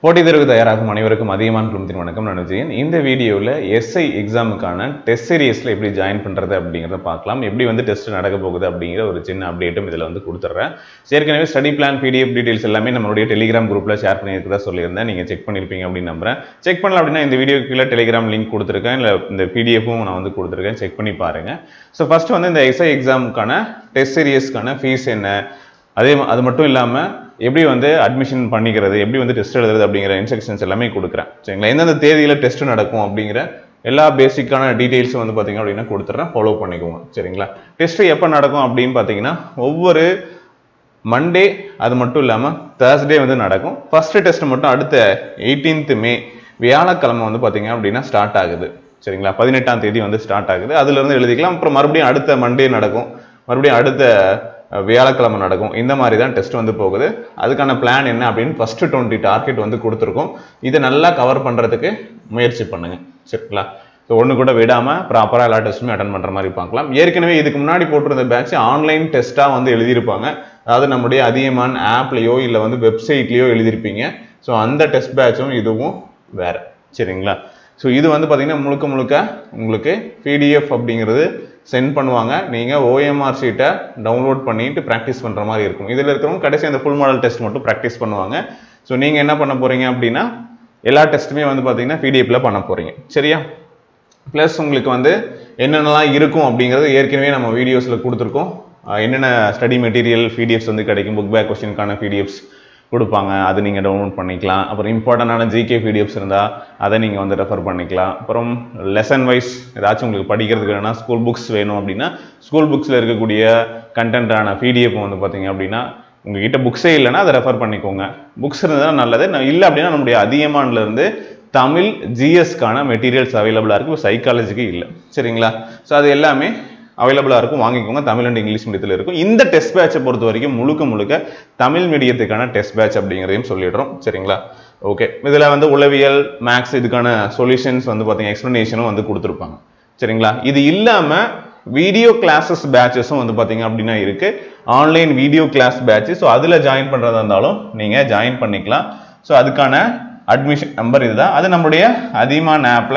போட்டித் தேர்வு தயாராகும் அனைவருக்கும் அதிகமான குழுமத்தின் வணக்கம் நான் விஜயன் இந்த வீடியோவில் எஸ்ஐ எக்ஸாமுக்கான டெஸ்ட் சீரியஸில் எப்படி ஜாயின் பண்ணுறது அப்படிங்கிறத பார்க்கலாம் எப்படி வந்து டெஸ்ட் நடக்க போகுது அப்படிங்கிற ஒரு சின்ன அப்டேட்டும் இதில் வந்து கொடுத்துட்றேன் ஏற்கனவே ஸ்டடி பிளான் பிடிஎஃப் டீடைல்ஸ் எல்லாமே நம்மளுடைய டெலிகிராம் குரூப்பில் ஷேர் பண்ணியிருக்கிறதா சொல்லியிருந்தேன் நீங்கள் செக் பண்ணியிருப்பீங்க அப்படின்னு நம்புறேன் செக் பண்ணல அப்படின்னா இந்த வீடியோ கீழே டெலிகிராம் லிங்க் கொடுத்துருக்கேன் இல்லை இந்த பிடிஎஃப்பும் நான் வந்து கொடுத்துருக்கேன் செக் பண்ணி பாருங்கள் ஸோ ஃபர்ஸ்ட் வந்து இந்த எஸ்ஐ எக்ஸாமுக்கான டெஸ்ட் சீரியஸ்க்கான ஃபீஸ் என்ன அதே ம- அது மட்டும் இல்லாமல் எப்படி வந்து அட்மிஷன் பண்ணிக்கிறது எப்படி வந்து டெஸ்ட் எழுதுறது அப்படிங்கிற இன்ஸ்ட்ரக்ஷன்ஸ் எல்லாமே கொடுக்குறேன் சரிங்களா எந்தெந்த தேதியில் டெஸ்ட் நடக்கும் அப்படிங்கிற எல்லா பேசிக்கான டீட்டெயில்ஸும் வந்து பார்த்தீங்க அப்படின்னா கொடுத்துட்றேன் ஃபாலோ பண்ணிக்கோங்க சரிங்களா டெஸ்ட் எப்போ நடக்கும் அப்படின்னு பார்த்தீங்கன்னா ஒவ்வொரு மண்டே அது மட்டும் இல்லாமல் தேர்ஸ்டே வந்து நடக்கும் ஃபர்ஸ்ட் டெஸ்ட் மட்டும் அடுத்த 18th மே வியாழக்கிழமை வந்து பார்த்தீங்க அப்படின்னா ஸ்டார்ட் ஆகுது சரிங்களா பதினெட்டாம் தேதி வந்து ஸ்டார்ட் ஆகுது அதுல இருந்து எழுதிக்கலாம் அப்புறம் மறுபடியும் அடுத்த மண்டே நடக்கும் மறுபடியும் அடுத்த அஹ், வியாழக்கிழமை நடக்கும் இந்த மாதிரி தான் டெஸ்ட் வந்து போகுது அதுக்கான பிளான் என்ன அப்படின்னு ஃபர்ஸ்ட் டுவெண்ட்டி டார்கெட் வந்து கொடுத்துருக்கோம் இதை நல்லா கவர் பண்ணுறதுக்கு முயற்சி பண்ணுங்க சரிங்களா ஸோ ஒன்று கூட விடாமல் ப்ராப்பராக எல்லா டெஸ்ட்டுமே அட்டன் பண்ணுற மாதிரி பார்க்கலாம் ஏற்கனவே இதுக்கு முன்னாடி போட்டிருந்த பேட்ச் ஆன்லைன் டெஸ்ட்டாக வந்து எழுதியிருப்பாங்க அதாவது நம்முடைய அதிகமான ஆப்லேயோ இல்லை வந்து வெப்சைட்லேயோ எழுதியிருப்பீங்க ஸோ அந்த டெஸ்ட் பேட்சும் இதுவும் வேற சரிங்களா ஸோ இது வந்து பார்த்தீங்கன்னா முழுக்க முழுக்க உங்களுக்கு பிடிஎஃப் அப்படிங்கிறது சென்ட் பண்ணுவாங்க நீங்கள் ஓஎம்ஆர் ஷீட்டை டவுன்லோட் பண்ணிட்டு ப்ராக்டிஸ் பண்ணுற மாதிரி இருக்கும் இதில் இருக்கிறவங்க கடைசி அந்த ஃபுல் மாடல் டெஸ்ட் மட்டும் ப்ராக்டிஸ் பண்ணுவாங்க ஸோ நீங்கள் என்ன பண்ண போகிறீங்க அப்படின்னா எல்லா டெஸ்ட்டுமே வந்து பார்த்தீங்கன்னா பிடிஎஃப்ல பண்ண போகிறீங்க சரியா ப்ளஸ் உங்களுக்கு வந்து என்னென்னலாம் இருக்கும் அப்படிங்கிறது ஏற்கனவே நம்ம வீடியோஸில் கொடுத்துருக்கோம் அஹ் என்னென்ன ஸ்டடி மெட்டீரியல் பிடிஎஃப்ஸ் வந்து கிடைக்கும் புக் பேக் கொஸ்டினுக்கான பிடிஎஃப்ஸ் கொடுப்பாங்க அது நீங்கள் டவுன்லோட் பண்ணிக்கலாம் அப்புறம் இம்பார்ட்டண்டான ஜிகே பிடிஎஃப்ஸ் இருந்தால் அதை நீங்கள் வந்து ரெஃபர் பண்ணிக்கலாம் அப்புறம் லெசன் வைஸ் ஏதாச்சும் உங்களுக்கு படிக்கிறதுக்கு வேணும்னா ஸ்கூல் புக்ஸ் வேணும் அப்படின்னா ஸ்கூல் புக்ஸில் இருக்கக்கூடிய கண்டென்ட்டான பிடிஎஃப் வந்து பார்த்தீங்க அப்படின்னா உங்ககிட்ட புக்ஸே இல்லைன்னா அதை ரெஃபர் பண்ணிக்கோங்க புக்ஸ் இருந்ததுன்னா நல்லது நான் இல்லை அப்படின்னா நம்முடைய அதிகமான்ல இருந்து தமிழ் ஜிஎஸ்க்கான மெட்டீரியல்ஸ் அவைலபிளாக இருக்கும் சைக்காலஜிக்கு இல்லை சரிங்களா ஸோ அது எல்லாமே அவைலபிளாக இருக்கும் வாங்கிக்கோங்க தமிழ் அண்ட் இங்கிலீஷ் மீடியத்தில் இருக்கும் இந்த டெஸ்ட் பேட்சை பொறுத்த வரைக்கும் முழுக்க முழுக்க தமிழ் மீடியத்துக்கான டெஸ்ட் பேட்ச் அப்படிங்கிறதையும் சொல்லிடுறோம் சரிங்களா ஓகே இதில் வந்து உளவியல் மேக்ஸ் இதுக்கான சொல்யூஷன்ஸ் வந்து பார்த்தீங்கன்னா எக்ஸ்ப்ளனேஷனும் வந்து கொடுத்துருப்பாங்க சரிங்களா இது இல்லாமல் வீடியோ கிளாஸஸ் பேட்சஸும் வந்து பார்த்தீங்க அப்படின்னா இருக்கு online video class batch so அதில் ஜாயின் பண்ணுறதா இருந்தாலும் நீங்கள் ஜாயின் பண்ணிக்கலாம் ஸோ அதுக்கான அட்மிஷன் நம்பர் இதுதான் அது நம்முடைய அதிகமான ஆப்பில்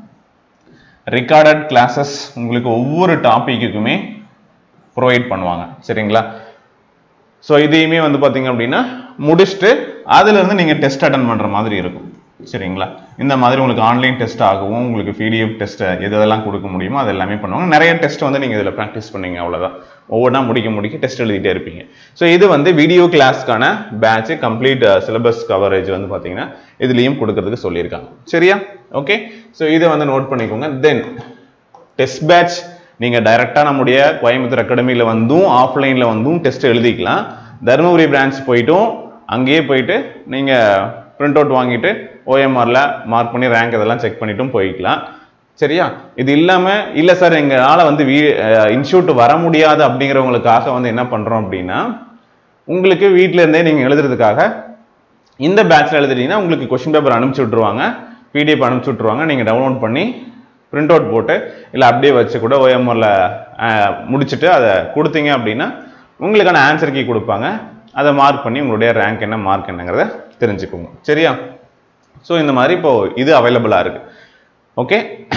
ரெக்கார்டட் கிளாஸஸ் உங்களுக்கு ஒவ்வொரு டாப்பிக்குமே ப்ரொவைட் பண்ணுவாங்க சரிங்களா ஸோ இதையுமே வந்து பார்த்தீங்க அப்படின்னா முடிச்சுட்டு அதுலேருந்து நீங்கள் டெஸ்ட் அட்டன் பண்ணுற மாதிரி இருக்கும் சரிங்களா இந்த மாதிரி உங்களுக்கு ஆன்லைன் டெஸ்ட் ஆகவும் உங்களுக்கு பிடிஎஃப் டெஸ்ட் எது எதெல்லாம் கொடுக்க முடியுமோ அது எல்லாமே பண்ணுவாங்க நிறைய டெஸ்ட் வந்து நீங்கள் இதில் ப்ராக்டிஸ் பண்ணீங்க அவ்வளோதான் ஒவ்வொன்றா முடிக்க முடிக்க டெஸ்ட் எழுதிட்டே இருப்பீங்க ஸோ இது வந்து வீடியோ கிளாஸ்க்கான பேட்ச் கம்ப்ளீட் சிலபஸ் கவரேஜ் வந்து பார்த்தீங்கன்னா இதுலேயும் கொடுக்கறதுக்கு சொல்லியிருக்காங்க சரியா ஓகே ஸோ இதை வந்து நோட் பண்ணிக்கோங்க தென் டெஸ்ட் பேட்ச் நீங்கள் டைரெக்டாக நம்முடைய கோயம்புத்தூர் அகாடமியில் வந்தும் ஆஃப்லைனில் வந்தும் டெஸ்ட் எழுதிக்கலாம் தருமபுரி பிரான்ச் போயிட்டும் அங்கேயே போயிட்டு நீங்கள் பிரிண்ட் அவுட் வாங்கிட்டு ஓஎம்ஆரில் மார்க் பண்ணி ரேங்க் இதெல்லாம் செக் பண்ணிட்டும் போய்க்கலாம் சரியா இது இல்லாமல் இல்லை சார் எங்களால் வந்து வீ இன்ஸ்டியூட் வர முடியாது அப்படிங்கிறவங்களுக்காக வந்து என்ன பண்ணுறோம் அப்படின்னா உங்களுக்கு வீட்டில இருந்தே நீங்கள் எழுதுறதுக்காக இந்த பேட்ச்ல எழுதுறீங்கன்னா உங்களுக்கு கொஸ்டின் பேப்பர் அனுப்பிச்சு விட்ருவாங்க பிடிஎஃப் அனுப்பிச்சு விட்ருவாங்க நீங்கள் டவுன்லோட் பண்ணி பிரிண்ட் அவுட் போட்டு இல்லை அப்படியே வச்சு கூட ஓஎம்ஆரில் முடிச்சுட்டு அதை கொடுத்தீங்க அப்படின்னா உங்களுக்கான ஆன்சர் கீ கொடுப்பாங்க அதை மார்க் பண்ணி உங்களுடைய ரேங்க் என்ன மார்க் என்னங்கிறத தெரிஞ்சுக்கோங்க சரியா ஸோ இந்த மாதிரி இப்போ இது அவைலபிளாக இருக்கு ஓகே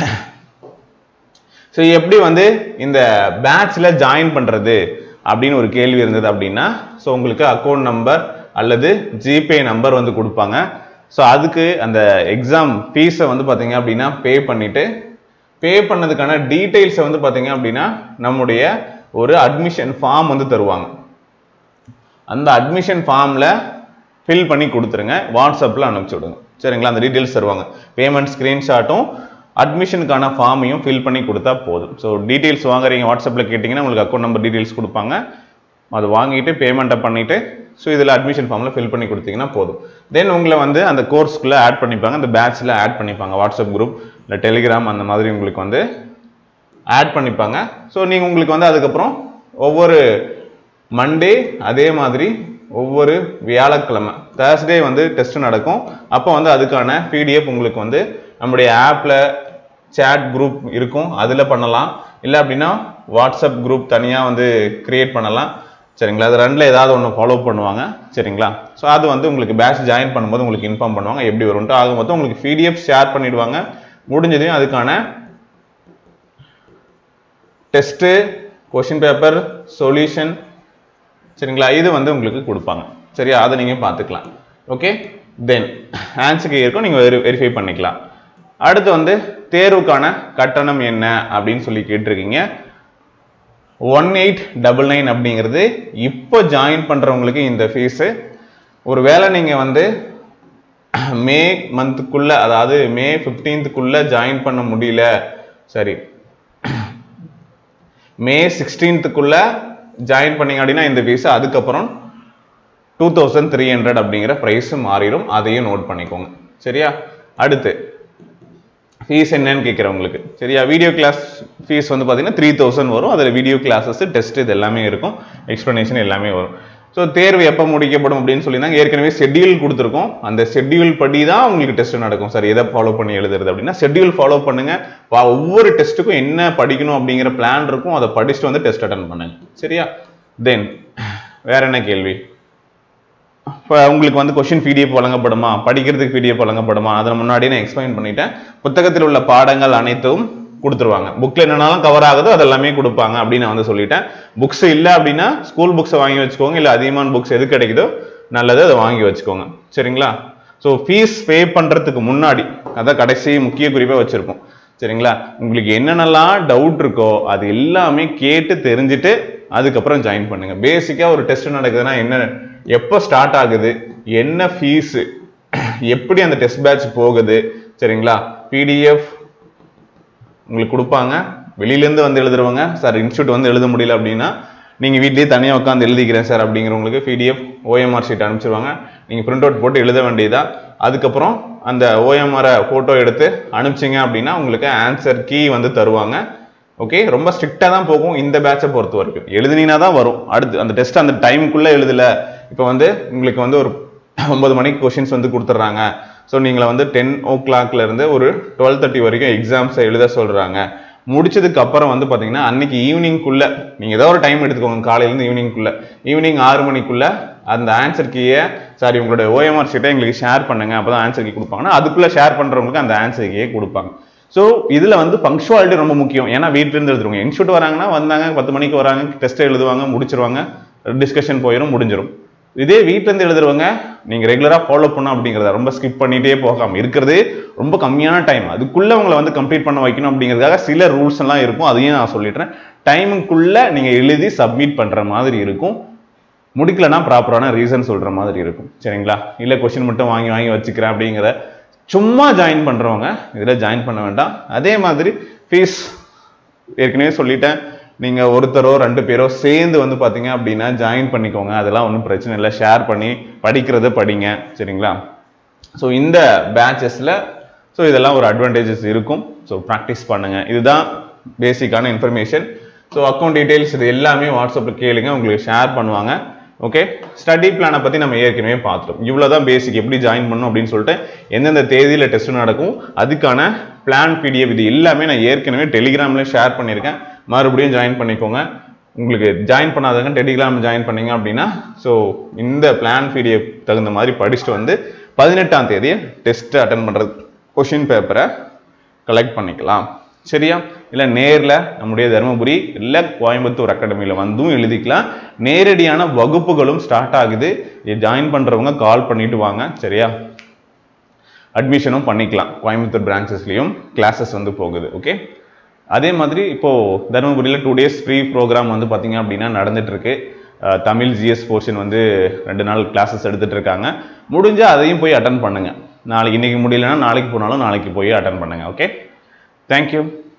ஸோ எப்படி வந்து இந்த பேட்ச்ல ஜாயின் பண்றது அப்படின்னு ஒரு கேள்வி இருந்தது அப்படின்னா ஸோ உங்களுக்கு அக்கௌண்ட் நம்பர் அல்லது ஜிபே நம்பர் வந்து கொடுப்பாங்க ஸோ அதுக்கு அந்த எக்ஸாம் ஃபீஸை வந்து பார்த்தீங்க அப்படின்னா பே பண்ணிட்டு பே பண்ணதுக்கான டீட்டெயில்ஸை வந்து பார்த்தீங்க அப்படின்னா நம்முடைய ஒரு அட்மிஷன் ஃபார்ம் வந்து தருவாங்க அந்த அட்மிஷன் ஃபார்மில் ஃபில் பண்ணி கொடுத்துருங்க வாட்ஸ்அப்பில் அனுப்பிச்சி விடுங்க சரிங்களா அந்த டீட்டெயில்ஸ் தருவாங்க பேமெண்ட் ஸ்க்ரீன்ஷாட்டும் அட்மிஷனுக்கான ஃபார்மையும் ஃபில் பண்ணி கொடுத்தா போதும் ஸோ டீட்டெயில்ஸ் வாங்குறீங்க வாட்ஸ்அப்பில் கேட்டிங்கன்னா உங்களுக்கு அக்கௌண்ட் நம்பர் டீட்டெயில்ஸ் கொடுப்பாங்க அது வாங்கிட்டு பேமெண்ட்டை பண்ணிவிட்டு ஸோ இதில் அட்மிஷன் ஃபார்மில் ஃபில் பண்ணி கொடுத்தீங்கன்னா போதும் தென் உங்களை வந்து அந்த கோர்ஸ்க்குள்ளே ஆட் பண்ணிப்பாங்க அந்த பேட்ச்சில் ஆட் பண்ணிப்பாங்க வாட்ஸ்அப் குரூப் இல்லை டெலிகிராம் அந்த மாதிரி உங்களுக்கு வந்து ஆட் பண்ணிப்பாங்க ஸோ நீங்கள் உங்களுக்கு வந்து அதுக்கப்புறம் ஒவ்வொரு மண்டே அதே மாதிரி ஒவ்வொரு வியாழக்கிழமை தேர்ஸ்டே வந்து டெஸ்ட் நடக்கும் அப்போ வந்து அதுக்கான பிடிஎஃப் உங்களுக்கு வந்து நம்முடைய ஆப்பில் சேட் குரூப் இருக்கும் அதில் பண்ணலாம் இல்லை அப்படின்னா வாட்ஸ்அப் குரூப் தனியாக வந்து கிரியேட் பண்ணலாம் சரிங்களா அது ரெண்டில் ஏதாவது ஒன்று ஃபாலோ பண்ணுவாங்க சரிங்களா ஸோ அது வந்து உங்களுக்கு பேட்ச் ஜாயின் பண்ணும்போது உங்களுக்கு இன்ஃபார்ம் பண்ணுவாங்க எப்படி வரும்ட்டு ஆக மொத்தம் உங்களுக்கு பிடிஎஃப் ஷேர் பண்ணிடுவாங்க முடிஞ்சதையும் அதுக்கான டெஸ்ட்டு கொஷின் பேப்பர் சொல்யூஷன் சரிங்களா இது வந்து உங்களுக்கு கொடுப்பாங்க சரியா அதை நீங்கள் பார்த்துக்கலாம் ஓகே தென் ஆன்சருக்கு இருக்கும் நீங்கள் வெரி வெரிஃபை பண்ணிக்கலாம் அடுத்து வந்து தேர்வுக்கான கட்டணம் என்ன அப்படின்னு சொல்லி கேட்டிருக்கீங்க ஒன் எயிட் டபுள் நைன் அப்படிங்கிறது இப்போ ஜாயின் பண்ணுறவங்களுக்கு இந்த ஃபீஸு ஒருவேளை நீங்கள் வந்து மே மந்த்துக்குள்ள அதாவது மே ஃபிஃப்டீன்த்துக்குள்ள ஜாயின் பண்ண முடியல சரி மே சிக்ஸ்டீன்த்துக்குள்ள ஜாயின் பண்ணீங்க அப்படின்னா இந்த ஃபீஸ் அதுக்கப்புறம் டூ தௌசண்ட் த்ரீ ஹண்ட்ரட் அப்படிங்கிற ப்ரைஸ் மாறிடும் அதையும் நோட் பண்ணிக்கோங்க சரியா அடுத்து ஃபீஸ் என்னன்னு கேட்குறவங்களுக்கு சரியா வீடியோ கிளாஸ் ஃபீஸ் வந்து பார்த்தீங்கன்னா த்ரீ தௌசண்ட் வரும் அதில் வீடியோ கிளாஸஸ் டெஸ்ட் இது எல்லாமே இருக்கும் எக்ஸ்ப்ளனேஷன் எல்லாமே வரும் ஸோ தேர்வு எப்போ முடிக்கப்படும் அப்படின்னு சொல்லியிருந்தாங்க ஏற்கனவே ஷெட்யூல் கொடுத்துருக்கோம் அந்த ஷெட்யூல் படி தான் உங்களுக்கு டெஸ்ட் நடக்கும் சார் எதை ஃபாலோ பண்ணி எழுதுறது அப்படின்னா ஷெட்யூல் ஃபாலோ பண்ணுங்க வா- ஒவ்வொரு டெஸ்ட்டுக்கும் என்ன படிக்கணும் அப்படிங்கிற பிளான் இருக்கும் அதை படிச்சுட்டு வந்து டெஸ்ட் அட்டன் பண்ணுங்க சரியா தென் வேற என்ன கேள்வி இப்போ உங்களுக்கு வந்து கொஷின் பிடிஎஃப் வழங்கப்படுமா படிக்கிறதுக்கு பிடிஎஃப் வழங்கப்படுமா அதை முன்னாடியே நான் எக்ஸ்பிளைன் பண்ணிட்டேன் புத்தகத்தில் உள்ள பாடங்கள் அனைத்தும் கொடுத்துருவாங்க புக்கில் என்னென்னலாம் கவர் ஆகுதோ அது எல்லாமே கொடுப்பாங்க அப்படின்னு நான் வந்து சொல்லிட்டேன் புக்ஸ் இல்லை அப்படின்னா ஸ்கூல் புக்ஸை வாங்கி வச்சுக்கோங்க இல்லை அதிகமான புக்ஸ் எது கிடைக்குதோ நல்லது அதை வாங்கி வச்சுக்கோங்க சரிங்களா ஸோ ஃபீஸ் பே பண்ணுறதுக்கு முன்னாடி அதான் கடைசி முக்கிய குறிப்பாக வச்சுருப்போம் சரிங்களா உங்களுக்கு என்னென்னலாம் டவுட் இருக்கோ அது எல்லாமே கேட்டு தெரிஞ்சுட்டு அதுக்கப்புறம் ஜாயின் பண்ணுங்க பேசிக்கா ஒரு டெஸ்ட் நடக்குதுன்னா என்ன எப்போ ஸ்டார்ட் ஆகுது என்ன ஃபீஸ் எப்படி அந்த டெஸ்ட் பேட்ச் போகுது சரிங்களா பிடிஎஃப் உங்களுக்கு கொடுப்பாங்க வெளியிலேருந்து வந்து எழுதுறவங்க சார் இன்ஸ்டியூட் வந்து எழுத முடியல அப்படின்னா நீங்கள் வீட்லேயே தனியாக உட்காந்து எழுதிக்கிறேன் சார் அப்படிங்கிறவங்களுக்கு பிடிஎஃப் ஓஎம்ஆர் ஷீட் அனுப்பிச்சிருவாங்க நீங்கள் பிரிண்ட் அவுட் போட்டு எழுத வேண்டியதா அதுக்கப்புறம் அந்த ஓஎம்ஆரை ஃபோட்டோ எடுத்து அனுப்பிச்சிங்க அப்படின்னா உங்களுக்கு ஆன்சர் கீ வந்து தருவாங்க ஓகே ரொம்ப ஸ்ட்ரிக்டாக தான் போகும் இந்த பேட்சை பொறுத்த வரைக்கும் எழுதுனீங்கன்னா தான் வரும் அடுத்து அந்த டெஸ்ட் அந்த டைமுக்குள்ளே எழுதல இப்போ வந்து உங்களுக்கு வந்து ஒரு ஒன்பது மணிக்கு கொஷின்ஸ் வந்து கொடுத்துட்றாங்க ஸோ நீங்களை வந்து டென் ஓ கிளாக்ல இருந்து ஒரு டுவெல் தேர்ட்டி வரைக்கும் எக்ஸாம்ஸை எழுத சொல்றாங்க முடிச்சதுக்கு அப்புறம் வந்து பாத்தீங்கன்னா அன்னைக்கு ஈவினிங்குள்ள நீங்க ஏதோ ஒரு டைம் எடுத்துக்கோங்க காலையிலேருந்து ஈவினிங்குள்ள ஈவினிங் ஆறு மணிக்குள்ள அந்த ஆன்சர் கீயை சாரி உங்களோட ஓஎம்ஆர் ஷீட்டை எங்களுக்கு ஷேர் பண்ணுங்க அப்பதான் ஆன்சர் கீ கொடுப்பாங்கன்னா அதுக்குள்ள ஷேர் பண்றவங்களுக்கு அந்த ஆன்சர் கீயை கொடுப்பாங்க ஸோ இதுல வந்து பங்க்சுவாலிட்டி ரொம்ப முக்கியம் ஏன்னா வீட்ல இருந்து எழுதுருவாங்க இன்ஸ்டியூட் வராங்கன்னா வந்தாங்க பத்து மணிக்கு வராங்க டெஸ்ட் எழுதுவாங்க முடிச்சிருவாங்க டிஸ்கஷன் போயிடும் முடிஞ்சிடும் இதே வீட்ல இருந்து எழுதுறவங்க நீங்க ரெகுலரா ஃபாலோ பண்ணணும் அப்படிங்கறத ரொம்ப ஸ்கிப் பண்ணிட்டே போகாம இருக்கிறது ரொம்ப கம்மியான டைம் அதுக்குள்ள உங்களை வந்து கம்ப்ளீட் பண்ண வைக்கணும் அப்படிங்கிறதுக்காக சில ரூல்ஸ் எல்லாம் இருக்கும் அதையும் நான் சொல்லிடுறேன் டைமுக்குள்ள நீங்க எழுதி சப்மிட் பண்ற மாதிரி இருக்கும் முடிக்கலன்னா ப்ராப்பரான ரீசன் சொல்ற மாதிரி இருக்கும் சரிங்களா இல்ல கொஸ்டின் மட்டும் வாங்கி வாங்கி வச்சுக்கிறேன் அப்படிங்கிற சும்மா ஜாயின் பண்றவங்க இதுல ஜாயின் பண்ண வேண்டாம் அதே மாதிரி ஃபீஸ் ஏற்கனவே சொல்லிட்டேன் நீங்க ஒருத்தரோ ரெண்டு பேரோ சேர்ந்து வந்து பாத்தீங்க அப்படின்னா ஜாயின் பண்ணிக்கோங்க அதெல்லாம் ஒன்றும் பிரச்சனை இல்லை ஷேர் பண்ணி படிக்கிறத படிங்க சரிங்களா ஸோ இந்த பேட்சஸ்ல ஸோ இதெல்லாம் ஒரு அட்வான்டேஜஸ் இருக்கும் ஸோ ப்ராக்டிஸ் பண்ணுங்க இதுதான் பேசிக்கான இன்ஃபர்மேஷன் ஸோ அக்கௌண்ட் டீடைல்ஸ் இது எல்லாமே வாட்ஸ்அப்பில் கேளுங்க உங்களுக்கு ஷேர் பண்ணுவாங்க ஓகே ஸ்டடி பிளானை பற்றி நம்ம ஏற்கனவே பார்த்துட்டோம் இவ்வளோ தான் பேசிக் எப்படி ஜாயின் பண்ணணும் அப்படின்னு சொல்லிட்டு எந்தெந்த தேதியில் டெஸ்ட் நடக்கும் அதுக்கான பிளான் பிடிஎஃப் இது எல்லாமே நான் ஏற்கனவே டெலிகிராமில் ஷேர் பண்ணியிருக்கேன் மறுபடியும் ஜாயின் பண்ணிக்கோங்க உங்களுக்கு ஜாயின் பண்ணாதவங்க டெலிகிராம் ஜாயின் பண்ணீங்க அப்படின்னா ஸோ இந்த பிளான் பிடிஎஃப் தகுந்த மாதிரி படிச்சுட்டு வந்து பதினெட்டாம் தேதி டெஸ்ட் அட்டன் பண்ணுறது கொஷின் பேப்பரை கலெக்ட் பண்ணிக்கலாம் சரியா இல்லை நேரில் நம்முடைய தருமபுரி இல்லை கோயம்புத்தூர் அகாடமியில் வந்தும் எழுதிக்கலாம் நேரடியான வகுப்புகளும் ஸ்டார்ட் ஆகுது ஜாயின் பண்ணுறவங்க கால் பண்ணிட்டு வாங்க சரியா அட்மிஷனும் பண்ணிக்கலாம் கோயம்புத்தூர் பிரான்ச்சஸ்லேயும் கிளாஸஸ் வந்து போகுது ஓகே அதே மாதிரி இப்போ தருமபுரியில் டூ டேஸ் ஃப்ரீ ப்ரோக்ராம் வந்து பார்த்தீங்க அப்படின்னா நடந்துட்டு இருக்கு அஹ் தமிழ் ஜிஎஸ் போர்ஷன் வந்து ரெண்டு நாள் கிளாஸஸ் எடுத்துட்டு இருக்காங்க முடிஞ்சா அதையும் போய் அட்டன் பண்ணுங்க நாளைக்கு இன்னைக்கு முடியலன்னா நாளைக்கு போனாலும் நாளைக்கு போய் அட்டன் பண்ணுங்க ஓகே தேங்க்யூ